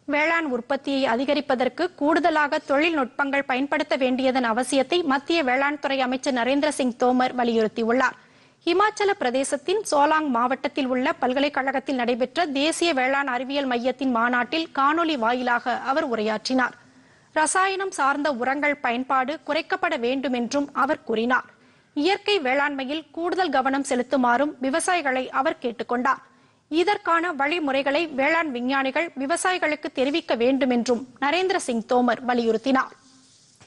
வேளாண் உற்பத்தியை அதிகரிப்பதற்கு கூடுதலாக தொழில்நுட்பங்கள் பயன்படுத்த வேண்டியதன் அவசியத்தை மத்திய வேளாண் துறை அமைச்சர் நரேந்திர சிங் தோமர் வலியுறுத்தியுள்ளார் இமாச்சல பிரதேசத்தின் சோலாங் மாவட்டத்தில் உள்ள பல்கலைக்கழகத்தில் நடைபெற்ற தேசிய வேளாண் அறிவியல் மையத்தின் மாநாட்டில் காணொலி வாயிலாக அவர் உரையாற்றினார் ரசாயனம் சார்ந்த உரங்கள் பயன்பாடு குறைக்கப்பட வேண்டும் என்றும் அவர் கூறினார் இயற்கை வேளாண்மையில் கூடுதல் கவனம் செலுத்துமாறும் விவசாயிகளை அவர் கேட்டுக்கொண்டார் இதற்கான வழிமுறைகளை வேளாண் விஞ்ஞானிகள் விவசாயிகளுக்கு தெரிவிக்க வேண்டும் என்றும் நரேந்திர சிங் தோமர் வலியுறுத்தினார்